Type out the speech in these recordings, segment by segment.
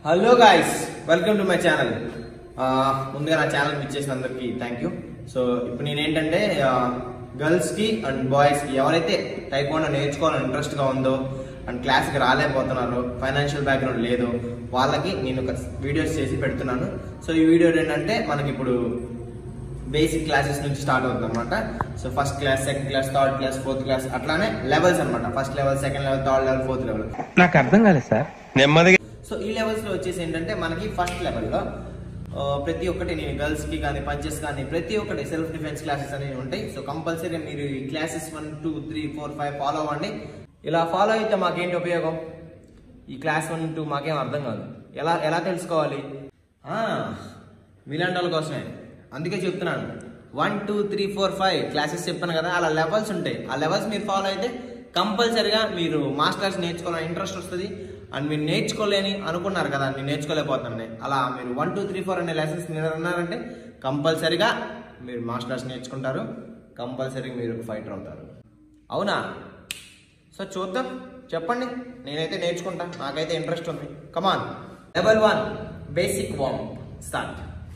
hello guys welcome to my channel ముందుగా నా channel ఇచ్చేసిన అందరికి థ్యాంక్ యూ సో ఇప్పుడు నేనేంటంటే గర్ల్స్ కి అండ్ బాయ్స్ కి ఎవరైతే టైకోండో నేర్చుకోవాలని ఇంట్రెస్ట్ గా ఉందో అండ్ క్లాస్ కి రాలేకపోతున్నారో ఫైనాన్షియల్ బ్యాక్గ్రౌండ్ లేదో వాళ్ళకి నేను ఒక వీడియోస్ చేసి పెడుతున్నాను సో ఈ వీడియో ఏంటంటే మనకి ఇప్పుడు బేసిక్ క్లాసెస్ నుంచి స్టార్ట్ అవుతుంది అనమాట so first class second class third class fourth class అట్లానే లెవెల్స్ అనమాట first level second level third level fourth level నాకు అర్థం కాలేదు సార్ నెమ్మదిగా సో ఈ లెవెల్స్ లో వచ్చేసి ఏంటంటే మనకి ఫస్ట్ లెవెల్లో ప్రతి ఒక్కటి నేను గర్ల్స్ కి కానీ పంచెస్ కానీ ప్రతి ఒక్కటి సెల్ఫ్ డిఫెన్స్ క్లాసెస్ అనేవి ఉంటాయి సో కంపల్సరీ మీరు ఈ classes one two three four five follow అవ్వండి ఇలా ఫాలో అయితే మాకేంటి ఉపయోగం ఈ క్లాస్ వన్ టూ మాకేం అర్థం కాదు ఎలా ఎలా తెలుసుకోవాలి ఆ, మీలాంటి వాళ్ళ కోసమే అందుకే చెప్తున్నాను one two three four five classes చెప్పాను కదా అలా లెవెల్స్ ఉంటాయి ఆ లెవెల్స్ మీరు ఫాలో అయితే కంపల్సరిగా మీరు మాస్టర్స్ నేర్చుకోవాలని ఇంట్రెస్ట్ వస్తుంది అండ్ మీరు నేర్చుకోలేని అనుకున్నారు కదా నేను నేర్చుకోలేకపోతున్నాను అలా మీరు వన్ టూ త్రీ ఫోర్ అనే లెసన్స్ మీరు అన్నారంటే కంపల్సరిగా మీరు మాస్టర్స్ నేర్చుకుంటారు కంపల్సరీగా మీరు ఫైటర్ అవుతారు అవునా సో చూద్దాం చెప్పండి నేనైతే నేర్చుకుంటా నాకైతే ఇంట్రెస్ట్ ఉంది come on level one basic warm start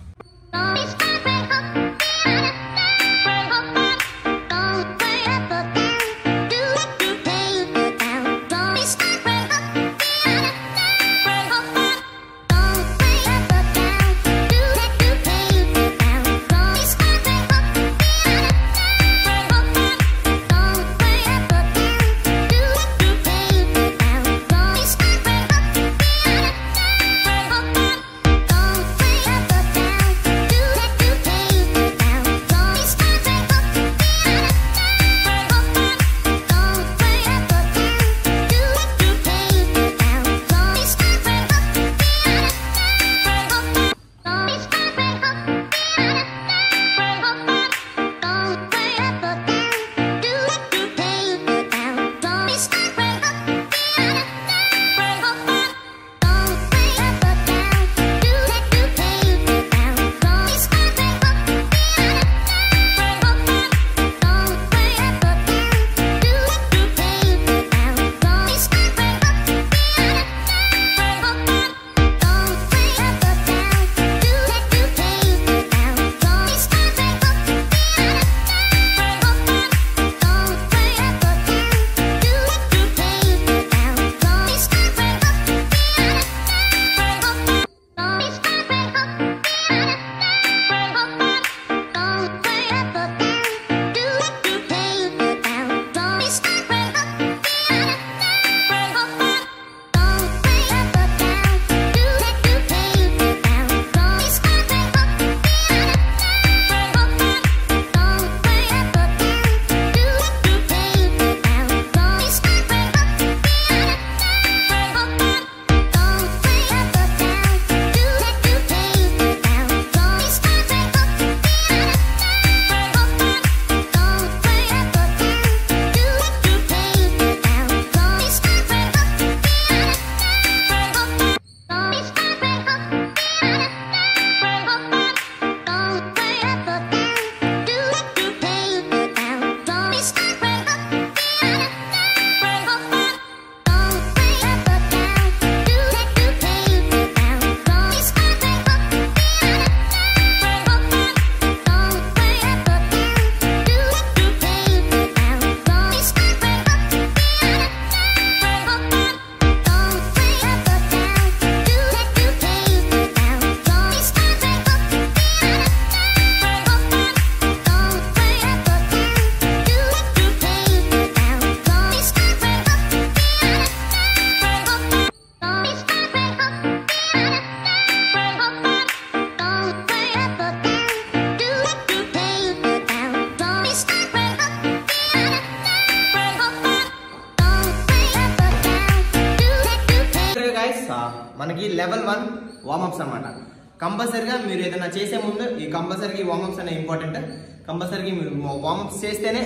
guys మనకి లెవెల్ వన్ వార్మప్స్ అనమాట కంపల్సరిగా మీరు ఏదైనా చేసే ముందు ఈ కంపల్సరీగా ఈ వార్మప్స్ అనేవి ఇంపార్టెంట్ కంపల్సరీగా మీరు వార్మప్స్ చేస్తేనే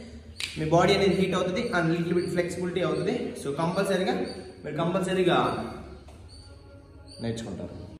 మీ బాడీ అనేది హీట్ అవుతుంది అండ్ లిటిల్ బిట్ ఫ్లెక్సిబిలిటీ అవుతుంది సో కంపల్సరీగా మీరు కంపల్సరీగా నేర్చుకుంటారు